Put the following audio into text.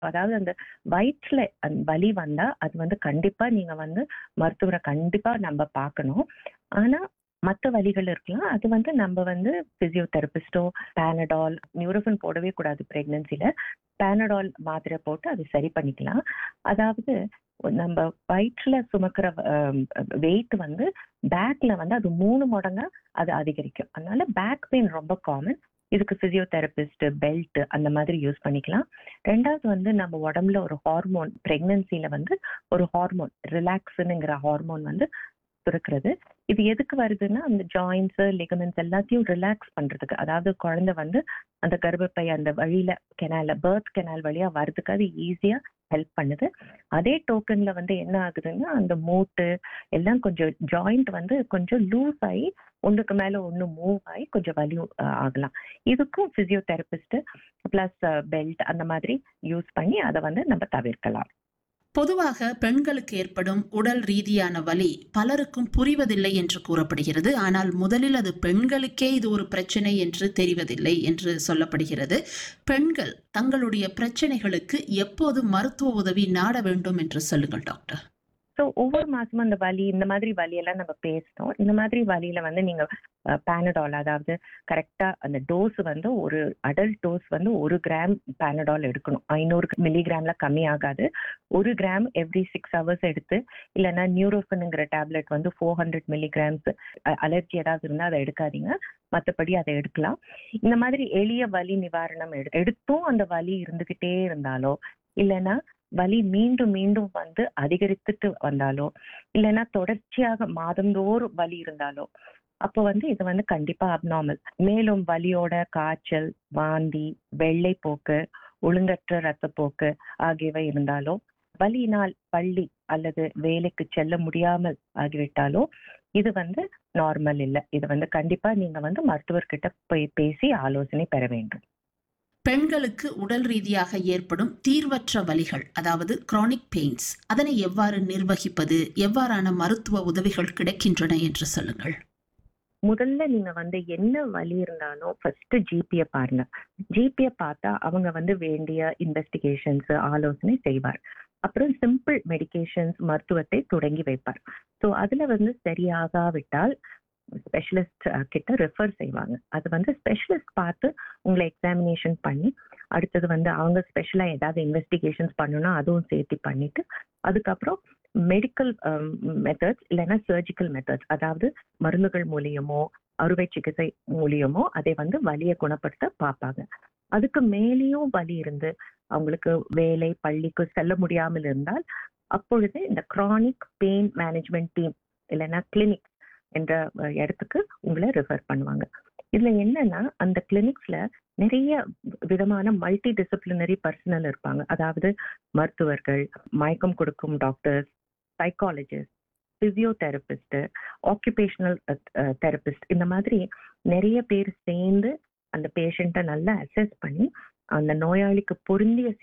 அதாவது அந்த வயிற்றுல அந்த வலி வந்தா அது வந்து கண்டிப்பா நீங்க வந்து மருத்துவரை கண்டிப்பா நம்ம பார்க்கணும் ஆனா மற்ற வலிகள் இருக்கலாம் அது வந்து நம்ம வந்து பிசியோதெரபிஸ்டோ பேனடால் நியூரோஃபன் போடவே கூடாது பிரெக்னன்சில பேனடால் மாத்திரை போட்டு அது சரி பண்ணிக்கலாம் அதாவது நம்ம வயிற்றுல சுமக்கிற வெயிட் வந்து பேக்ல வந்து அது மூணு மடங்கா அது அதிகரிக்கும் அதனால பேக் பெயின் ரொம்ப காமன் இதுக்கு பிசியோதெரபிஸ்ட் பெல்ட் அந்த மாதிரி யூஸ் பண்ணிக்கலாம் ரெண்டாவது வந்து நம்ம உடம்புல ஒரு ஹார்மோன் பிரெக்னன்சில வந்து ஒரு ஹார்மோன் ரிலாக்ஸ்னுங்கிற ஹார்மோன் வந்து சுரக்கிறது இது எதுக்கு வருதுன்னா அந்த ஜாயின்ஸ் லிகமெண்ட்ஸ் எல்லாத்தையும் ரிலாக்ஸ் பண்றதுக்கு அதாவது குழந்தை வந்து அந்த கர்ப்பப்பை அந்த வழியில கெனால பேர்த் கெனால் வழியா வர்றதுக்கு அது ஈஸியா ஹெல்ப் பண்ணுது அதே டோக்கன்ல வந்து என்ன ஆகுதுன்னா அந்த மூட்டு எல்லாம் கொஞ்சம் ஜாயிண்ட் வந்து கொஞ்சம் லூஸ் ஆகி ஒண்ணுக்கு மேல ஒண்ணு மூவ் ஆகி கொஞ்சம் வலி ஆகலாம் இதுக்கும் பிசியோதெரபிஸ்ட் பிளஸ் பெல்ட் அந்த மாதிரி யூஸ் பண்ணி அதை வந்து நம்ம தவிர்க்கலாம் பொதுவாக பெண்களுக்கு ஏற்படும் உடல் ரீதியான வலி பலருக்கும் புரிவதில்லை என்று கூறப்படுகிறது ஆனால் முதலில் அது பெண்களுக்கே இது ஒரு பிரச்சனை என்று தெரிவதில்லை என்று சொல்லப்படுகிறது பெண்கள் தங்களுடைய பிரச்சனைகளுக்கு எப்போது மருத்துவ உதவி நாட வேண்டும் என்று சொல்லுங்கள் டாக்டர் ஸோ ஒவ்வொரு மாசமும் அந்த வலி இந்த மாதிரி வலியெல்லாம் நம்ம பேசணும் இந்த மாதிரி வலியில வந்து நீங்க பேனடால் அதாவது கரெக்டா அந்த டோஸ் வந்து ஒரு அடல்ட் டோஸ் வந்து ஒரு கிராம் பேனடால் எடுக்கணும் ஐநூறு மில்லிகிராம்ல கம்மி ஆகாது ஒரு கிராம் எவ்ரி சிக்ஸ் ஹவர்ஸ் எடுத்து இல்லைன்னா நியூரோஃபனுங்கிற டேப்லெட் வந்து ஃபோர் ஹண்ட்ரட் மில்லிகிராம்ஸ் அலர்ஜி ஏதாவது இருந்தால் அதை எடுக்காதீங்க மற்றபடி அதை எடுக்கலாம் இந்த மாதிரி எளிய வலி நிவாரணம் எடு எடுத்தும் அந்த வலி இருந்துகிட்டே இருந்தாலோ இல்லைன்னா வலி மீண்டும் மீண்டும் வந்து அதிகரித்துட்டு வந்தாலோ இல்லைன்னா தொடர்ச்சியாக மாதந்தோறும் வலி இருந்தாலோ அப்போ வந்து இது வந்து கண்டிப்பா அப்நார்மல் மேலும் வலியோட காய்ச்சல் வாந்தி வெள்ளை போக்கு ஒழுங்கற்ற ரத்தப்போக்கு ஆகியவை இருந்தாலோ வலியினால் பள்ளி அல்லது வேலைக்கு செல்ல முடியாமல் ஆகிவிட்டாலோ இது வந்து நார்மல் இல்லை இது வந்து கண்டிப்பா நீங்க வந்து மருத்துவர்கிட்ட போய் பேசி ஆலோசனை பெற வேண்டும் பெண்களுக்கு உடல் ரீதியாக ஏற்படும் தீர்வற்ற வலிகள் அதாவது கிரானிக் பெயின்ஸ் அதனை எவ்வாறு நிர்வகிப்பது எவ்வாறான மருத்துவ உதவிகள் கிடைக்கின்றன என்று சொல்லுங்கள் முதல்ல நீங்க வந்து என்ன வலி இருந்தாலும் ஃபர்ஸ்ட் ஜிபிய பாருங்க ஜிபிய பார்த்தா அவங்க வந்து வேண்டிய இன்வெஸ்டிகேஷன்ஸ் ஆலோசனை செய்வார் அப்புறம் சிம்பிள் மெடிகேஷன்ஸ் மருத்துவத்தை தொடங்கி வைப்பார் ஸோ அதுல வந்து சரியாகாவிட்டால் ஸ்பெஷலிஸ்ட் கிட்ட ரெஃபர் செய்வாங்க அது வந்து ஸ்பெஷலிஸ்ட் பார்த்து உங்களை எக்ஸாமினேஷன் பண்ணி அடுத்தது வந்து அவங்க ஸ்பெஷலா ஏதாவது இன்வெஸ்டிகேஷன்ஸ் பண்ணணும்னா அதுவும் சேர்த்து பண்ணிட்டு அதுக்கப்புறம் மெடிக்கல் மெத்தட்ஸ் இல்லைன்னா சர்ஜிக்கல் மெத்தட்ஸ் அதாவது மருந்துகள் மூலியமோ அறுவை சிகிச்சை மூலியமோ அதை வந்து வலியை குணப்படுத்த பார்ப்பாங்க அதுக்கு மேலேயும் வலி இருந்து அவங்களுக்கு வேலை பள்ளிக்கு செல்ல முடியாமல் இருந்தால் அப்பொழுது இந்த கிரானிக் பெயின் மேனேஜ்மெண்ட் டீம் இல்லைன்னா கிளினிக் என்ற இடத்துக்கு உங்களை ரெஃபர் பண்ணுவாங்க இதுல என்னன்னா அந்த கிளினிக்ஸ்ல நிறைய விதமான மல்டி டிசிப்ளினரி பர்சனல் இருப்பாங்க அதாவது மருத்துவர்கள் மயக்கம் கொடுக்கும் doctors psychologist physiotherapist occupational therapist இந்த மாதிரி நிறைய பேர் சேர்ந்து அந்த பேஷண்ட்டை நல்லா அசஸ் பண்ணி அந்த நோயாளிக்கு பொருந்திய